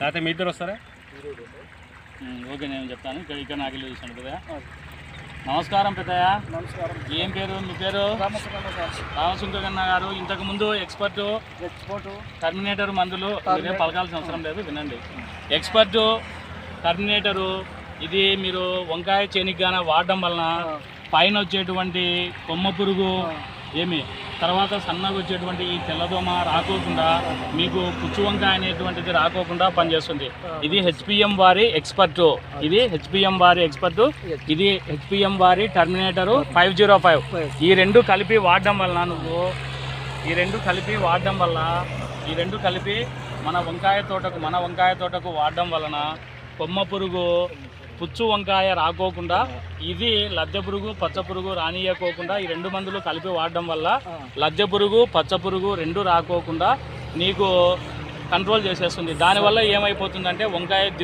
లేకపోతే మీ ఇద్దరు వస్తారా ఉమ్, ఓకే నేను చెప్తాను ఇక్కడ ఇక్కడ నాకు ఇల్లు చూసాను పెద్దయ్య నమస్కారం పెద్దయ్య నమస్కారం ఏం పేరు మీ పేరు రామసుకన్న సార్ రామసుంకన్న గారు ఇంతకు ముందు ఎక్స్పర్ట్ ఎక్స్పోర్ట్ టర్మినేటర్ మందులు మీరే పలకాల్సిన అవసరం లేదు వినండి ఎక్స్పర్ట్ టర్మినేటరు ఇది మీరు వంకాయ చేనిగ్గాన వాడడం వలన పైన వచ్చేటువంటి కొమ్మ పురుగు ఏమి తర్వాత సన్నగా వచ్చేటువంటి ఈ తెల్లదోమ రాకోకుండా మీకు పుచ్చు వంకాయ అనేటువంటిది రాకోకుండా పనిచేస్తుంది ఇది హెచ్పిఎం వారి ఎక్స్పర్ట్ ఇది హెచ్పిఎం వారి ఎక్స్పర్ట్ ఇది హెచ్పిఎం వారి టర్మినేటరు ఫైవ్ జీరో ఫైవ్ ఈ రెండు కలిపి వాడడం వలన నువ్వు ఈ రెండు కలిపి వాడడం వల్ల ఈ రెండు కలిపి మన వంకాయ తోటకు మన వంకాయ తోటకు వాడడం వలన కొమ్మ పురుగు పుచ్చు వంకాయ రాకోకుండా ఇది లద్దె పురుగు పచ్చ పురుగు రానియకోకుండా ఈ రెండు మందులు కలిపి వాడడం వల్ల లద్దె పురుగు పచ్చ పురుగు రెండు రాకోకుండా నీకు కంట్రోల్ చేసేస్తుంది దానివల్ల ఏమైపోతుందంటే వంకాయ దిగు-